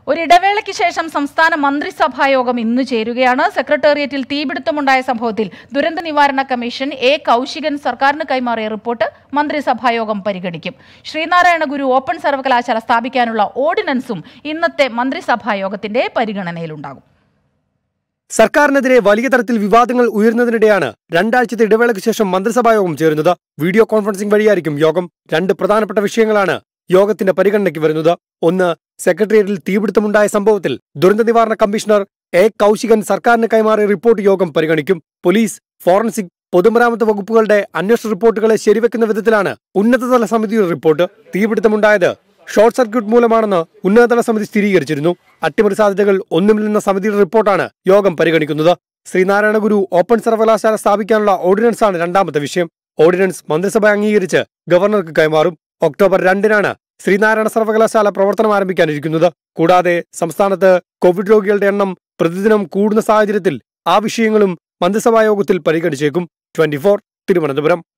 ഒരിടവേളയ്ക്ക് ശേഷം സംസ്ഥാന മന്ത്രിസഭാ യോഗം ഇന്ന് ചേരുകയാണ് സെക്രട്ടേറിയറ്റിൽ തീപിടുത്തമുണ്ടായ സംഭവത്തിൽ ദുരന്ത നിവാരണ കമ്മീഷൻ എ കൗശികൻ സർക്കാരിന് കൈമാറിയ റിപ്പോർട്ട് മന്ത്രിസഭാ യോഗം പരിഗണിക്കും ശ്രീനാരായണ ഗുരു ഓപ്പൺ സർവകലാശാല സ്ഥാപിക്കാനുള്ള ഓർഡിനൻസും ഇന്നത്തെ മന്ത്രിസഭാ യോഗത്തിന്റെ പരിഗണനയിലുണ്ടാകും സർക്കാരിനെതിരെ വലിയ തരത്തിൽ വിവാദങ്ങൾ ഉയർന്നതിനിടെയാണ് രണ്ടാഴ്ചത്തെ ഇടവേളയ്ക്ക് ശേഷം മന്ത്രിസഭാ യോഗം ചേരുന്നത് വീഡിയോ കോൺഫറൻസിംഗ് വഴിയായിരിക്കും യോഗം രണ്ട് പ്രധാനപ്പെട്ട വിഷയങ്ങളാണ് യോഗത്തിന്റെ പരിഗണനയ്ക്ക് വരുന്നത് ഒന്ന് സെക്രട്ടേറിയറ്റിൽ തീപിടുത്തമുണ്ടായ സംഭവത്തിൽ ദുരന്ത നിവാരണ കമ്മീഷണർ എ കൗശികൻ സർക്കാരിന് കൈമാറിയ റിപ്പോർട്ട് യോഗം പരിഗണിക്കും പോലീസ് ഫോറൻസിക് പൊതുമരാമത്ത് വകുപ്പുകളുടെ അന്വേഷണ റിപ്പോർട്ടുകളെ ശരിവെക്കുന്ന വിധത്തിലാണ് ഉന്നതതല സമിതിയുടെ റിപ്പോർട്ട് തീപിടുത്തമുണ്ടായത് ഷോർട്ട് സർക്യൂട്ട് മൂലമാണെന്ന് ഉന്നതതല സമിതി സ്ഥിരീകരിച്ചിരുന്നു അട്ടിമറി സാധ്യതകൾ ഒന്നുമില്ലെന്ന സമിതിയുടെ റിപ്പോർട്ടാണ് യോഗം പരിഗണിക്കുന്നത് ശ്രീനാരായണ ഗുരു ഓപ്പൺ സർവകലാശാല സ്ഥാപിക്കാനുള്ള ഓർഡിനൻസാണ് രണ്ടാമത്തെ വിഷയം ഓർഡിനൻസ് മന്ത്രിസഭ അംഗീകരിച്ച് ഗവർണർക്ക് കൈമാറും ഒക്ടോബർ രണ്ടിനാണ് ശ്രീനാരായണ സർവകലാശാല പ്രവർത്തനം ആരംഭിക്കാനിരിക്കുന്നത് കൂടാതെ സംസ്ഥാനത്ത് കോവിഡ് രോഗികളുടെ എണ്ണം പ്രതിദിനം കൂടുന്ന സാഹചര്യത്തിൽ ആ വിഷയങ്ങളും മന്ത്രിസഭാ യോഗത്തിൽ പരിഗണിച്ചേക്കും ട്വന്റി തിരുവനന്തപുരം